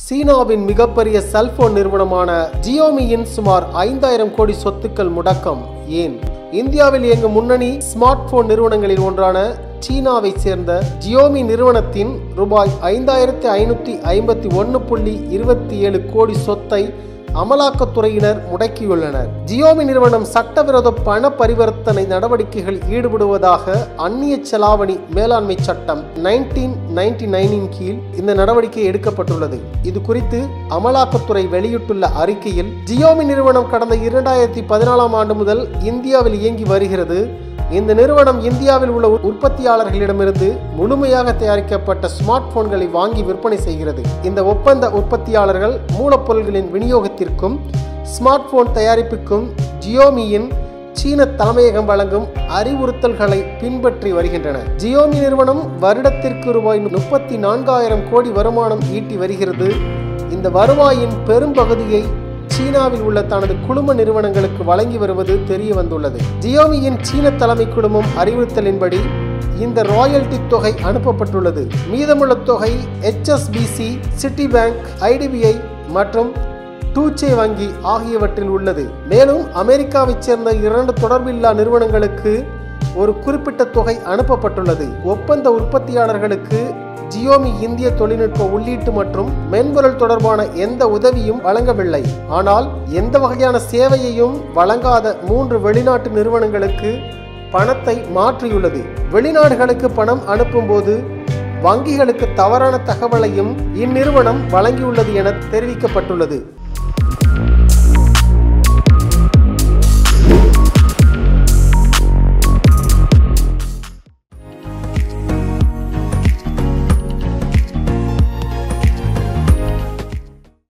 சீனாவின் மிகப்பெரிய செல்போன் நிறுவனமான ஜியோமியின் சுமார் ஐந்தாயிரம் கோடி சொத்துக்கள் முடக்கம் ஏன் இந்தியாவில் இயங்கும் முன்னணி ஸ்மார்ட் போன் நிறுவனங்களில் ஒன்றான சீனாவை சேர்ந்த ஜியோமி நிறுவனத்தின் ரூபாய் ஐந்தாயிரத்தி ஐநூற்றி ஐம்பத்தி ஒன்று புள்ளி இருபத்தி ஏழு கோடி சொத்தை அமலாக்கத்துறையினர் முடக்கியுள்ளனர் ஜியோமி நிறுவனம் சட்டவிரோத பண பரிவர்த்தனை நடவடிக்கைகளில் ஈடுபடுவதாக அந்நிய செலாவணி மேலாண்மை சட்டம் நைன்டீன் நைன்டி நைனின் கீழ் இந்த நடவடிக்கை எடுக்கப்பட்டுள்ளது இது குறித்து அமலாக்கத்துறை வெளியிட்டுள்ள அறிக்கையில் ஜியோமி நிறுவனம் கடந்த இரண்டாயிரத்தி பதினாலாம் ஆண்டு முதல் இந்தியாவில் இயங்கி வருகிறது இந்த நிறுவனம் இந்தியாவில் உள்ள உற்பத்தியாளர்களிடமிருந்து முழுமையாக தயாரிக்கப்பட்ட ஸ்மார்ட் போன்களை வாங்கி விற்பனை செய்கிறது இந்த ஒப்பந்த உற்பத்தியாளர்கள் மூலப்பொருள்களின் விநியோகத்திற்கும் ஸ்மார்ட் போன் தயாரிப்புக்கும் ஜியோமியின் சீன தலைமையகம் வழங்கும் அறிவுறுத்தல்களை பின்பற்றி வருகின்றன ஜியோமி நிறுவனம் வருடத்திற்கு ரூபாய் முப்பத்தி நான்காயிரம் கோடி வருமானம் ஈட்டி வருகிறது இந்த வருவாயின் பெரும்பகுதியை சீனாவில் உள்ள தனது குழும நிறுவனங்களுக்கு வழங்கி வருவது தெரிய வந்துள்ளது ஜியோமியின் சீன தலைமை குழுமம் அறிவுறுத்தலின்படி இந்த ராயல்டி தொகை அனுப்பப்பட்டுள்ளது மீதமுள்ள தொகை ஹெச்எஸ்பிசி சிட்டி பேங்க் ஐடிபிஐ மற்றும் டூச்சே வங்கி ஆகியவற்றில் உள்ளது மேலும் அமெரிக்காவைச் சேர்ந்த இரண்டு தொடர்பில்லா நிறுவனங்களுக்கு ஒரு குறிப்பிட்ட தொகை அனுப்பப்பட்டுள்ளது ஒப்பந்த உற்பத்தியாளர்களுக்கு ஜியோமி இந்திய தொழில்நுட்ப உள்ளீட்டு மற்றும் மென்பொருள் தொடர்பான எந்த உதவியும் வழங்கவில்லை ஆனால் எந்த வகையான சேவையையும் வழங்காத மூன்று வெளிநாட்டு நிறுவனங்களுக்கு பணத்தை மாற்றியுள்ளது வெளிநாடுகளுக்கு பணம் அனுப்பும்போது வங்கிகளுக்கு தவறான தகவலையும் இந்நிறுவனம் வழங்கியுள்ளது என தெரிவிக்கப்பட்டுள்ளது